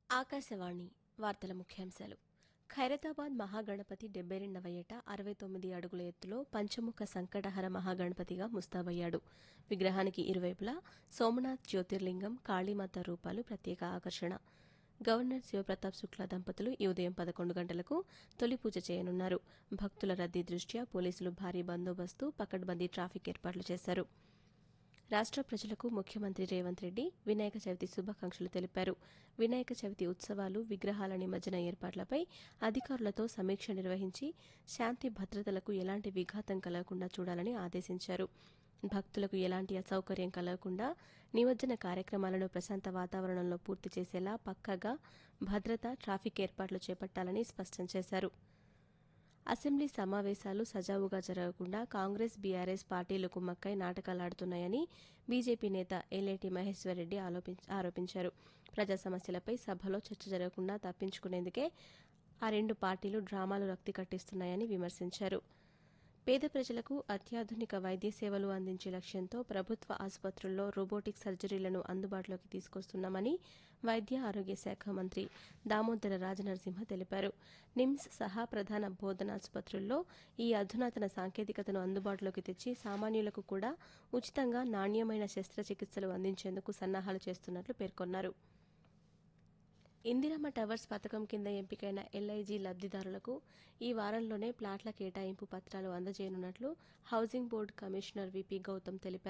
ఆకాశవాణి వార్తల ముఖ్యాంశాలు ఖైరతాబాద్ మహాగణపతి డెబ్బై రెండవ ఏట అరవై తొమ్మిది అడుగుల ఎత్తులో పంచముఖ సంకటహర మహాగణపతిగా ముస్తాబయ్యాడు విగ్రహానికి ఇరువైపులా సోమనాథ్ జ్యోతిర్లింగం కాళీమాత రూపాలు ప్రత్యేక ఆకర్షణ గవర్నర్ శివప్రతాప్ శుక్లా దంపతులు ఈ ఉదయం పదకొండు గంటలకు తొలి పూజ చేయనున్నారు భక్తుల రద్దీ దృష్ట్యా పోలీసులు భారీ బందోబస్తు పకడ్బందీ ట్రాఫిక్ ఏర్పాట్లు చేశారు రాష్ట్ర ప్రజలకు ముఖ్యమంత్రి రేవంత్ రెడ్డి వినాయక చవితి శుభాకాంక్షలు తెలిపారు వినాయక చవితి ఉత్సవాలు విగ్రహాల నిమజ్జన ఏర్పాట్లపై అధికారులతో సమీక్ష నిర్వహించి శాంతి భద్రతలకు ఎలాంటి విఘాతం కలగకుండా చూడాలని ఆదేశించారు భక్తులకు ఎలాంటి అసౌకర్యం కలగకుండా నిమజ్జన కార్యక్రమాలను ప్రశాంత వాతావరణంలో పూర్తి చేసేలా పక్కాగా భద్రత ట్రాఫిక్ ఏర్పాట్లు చేపట్టాలని స్పష్టం చేశారు అసెంబ్లీ సమావేశాలు సజావుగా జరగకుండా కాంగ్రెస్ బీఆర్ఎస్ పార్టీలు కుమ్మక్కై నాటకాలాడుతున్నాయని బీజేపీ నేత ఎల్ఏటి మహేశ్వరరెడ్డి ఆలోపించ- ఆరోపించారు ప్రజా సమస్యలపై సభలో చర్చ జరగకుండా తప్పించుకునేందుకే ఆ రెండు పార్టీలు డ్రామాలు రక్తి కట్టిస్తున్నాయని విమర్శించారు పేద ప్రజలకు అత్యాధునిక వైద్య సేవలు అందించే లక్ష్యంతో ప్రభుత్వ ఆసుపత్రుల్లో రోబోటిక్ సర్జరీలను అందుబాటులోకి తీసుకొస్తున్నామని వైద్య ఆరోగ్య శాఖ మంత్రి దామోదర రాజనరసింహ తెలిపారు నిమ్స్ సహా ప్రధాన బోధనాసుపత్రుల్లో ఈ అధునాతన సాంకేతికతను అందుబాటులోకి తెచ్చి సామాన్యులకు కూడా ఉచితంగా నాణ్యమైన శస్త్రచికిత్సలు అందించేందుకు సన్నాహాలు చేస్తున్నట్లు పేర్కొన్నారు ఇందిరమ్మ టవర్స్ పథకం కింద ఎంపికైన ఎల్ఐజీ లబ్దిదారులకు ఈ వారంలోనే ప్లాట్ల కేటాయింపు పత్రాలు అందజేయనున్నట్లు housing board commissioner VP Gautam తెలిపారు